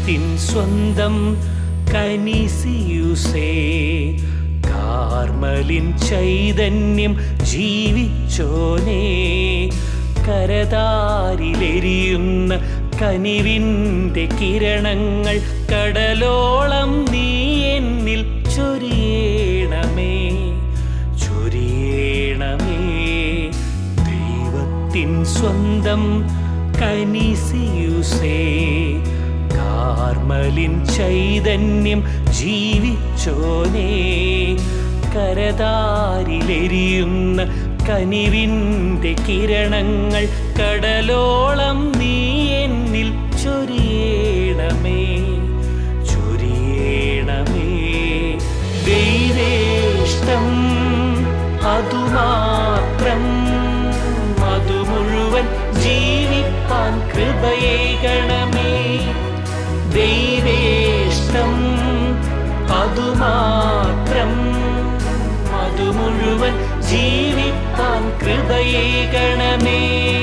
ദൈവത്തിൻ സ്വന്തം കനിസിയുസേ കാർമലിൻ ചൈതന്യം ജീവിച്ചോനേ കരതാരിലെരിയുന്ന കനിവിൻ്റെ കിരണങ്ങൾ കടലോളം നീ എന്നിൽ ചൊരിയണമേ ചൊരിയണമേ ദൈവത്തിൻ സ്വന്തം കനിസിയുസേ കാർമലിൻ ചൈതന്യം ജീവിച്ചോനേ കരതാരിലെരിയുന്ന കനിവിൻ്റെ കിരണങ്ങൾ കടലോളം നീ എന്നിൽ ചൊരിയണമേ ചൊരിയണമേ ദൈവേഷ്ടം അതുമാത്രം അതു മുഴുവൻ ജീവിപ്പാൻ കൃപയേകണമേ ദൈവേഷ്ടം അതുമാത്രം അതു മുഴുവൻ ജീവിപ്പാൻ കൃപയേകണമേ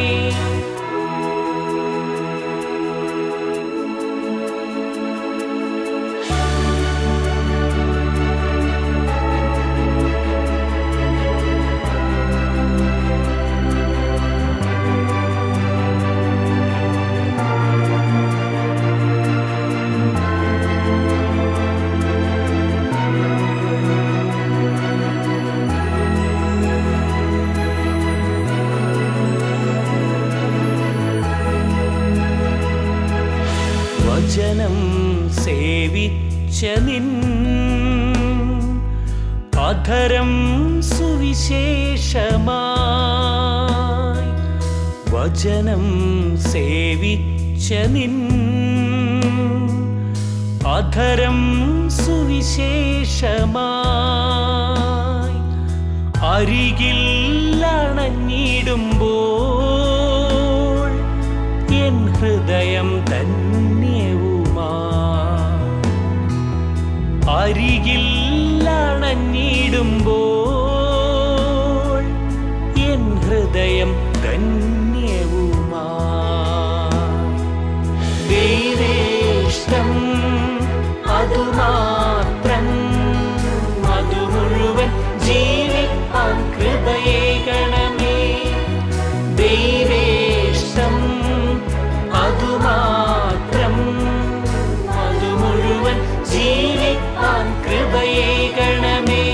വചനം സേവിച്ച നിൻ അധരം സുവിശേഷമായി വചനം സേവിച്ച നിൻ അധരം സുവിശേഷമായി അരികിൽ അണഞ്ഞിടുമ്പോൾ എൻ ഹൃദയം ധന്യവുമാ അരികിൽ അണഞ്ഞിടുമ്പോൾ എൻ ഹൃദയം ധന്യവുമാ ദൈവേഷ്ടം അതുമാത്രം അതു മുഴുവൻ ജീവിപ്പാൻ കൃപയേകണമേ ദൈവേഷ്ടം അതുമാത്രം അതു മുഴുവൻ ജീവിപ്പാൻ കൃപയേകണമേ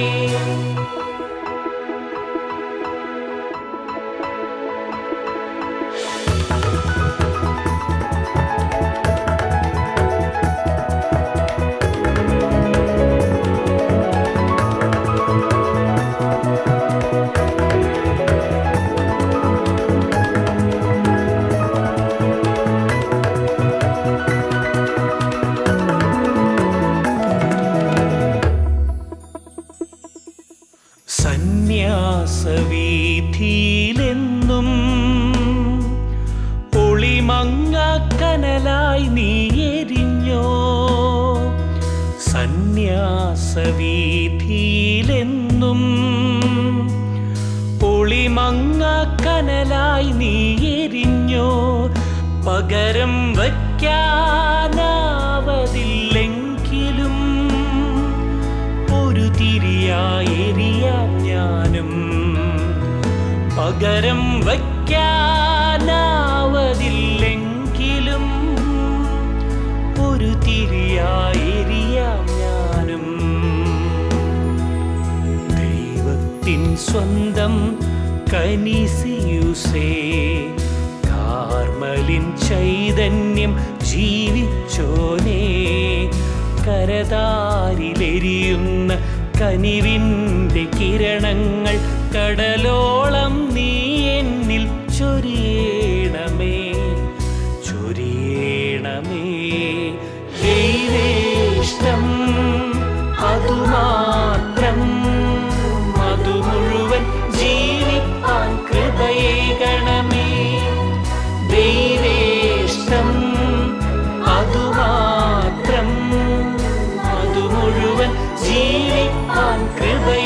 സന്യാസവീഥിയിലെന്നും ഒളിമങ്ങ കനലായി നീ എരിഞ്ഞോ സന്യാസവീഥിയിലെന്നും ഒളിമങ്ങ കനലായി നീ എരിഞ്ഞോ പകരം വയ്ക്കാനാവതില്ലെങ്കിലും ഒരു തിരിയായെരിയാം ഞാനും പകരം വയ്ക്കാനാവതില്ലെങ്കിലും ഒരു തിരിയായെരിയാം ഞാനും ദൈവത്തിൻ സ്വന്തം കനിസിയുസേ കാർമലിൻ ചൈതന്യം ജീവിച്ചോനേ കരതാരിലെരിയുന്ന കനിവിൻ്റെ കിരണങ്ങൾ കടലോളം നീ എന്നിൽ ചൊരിയണമേ ചൊരിയണമേ ദൈവേഷ്ടം അതുമാത്രം അതു മുഴുവൻ ജീവിപ്പാൻ കൃപയേകണമേ ദൈവേഷ്ടം അതുമാത്രം അതു മുഴുവൻ ജീവിപ്പാൻ കൃപ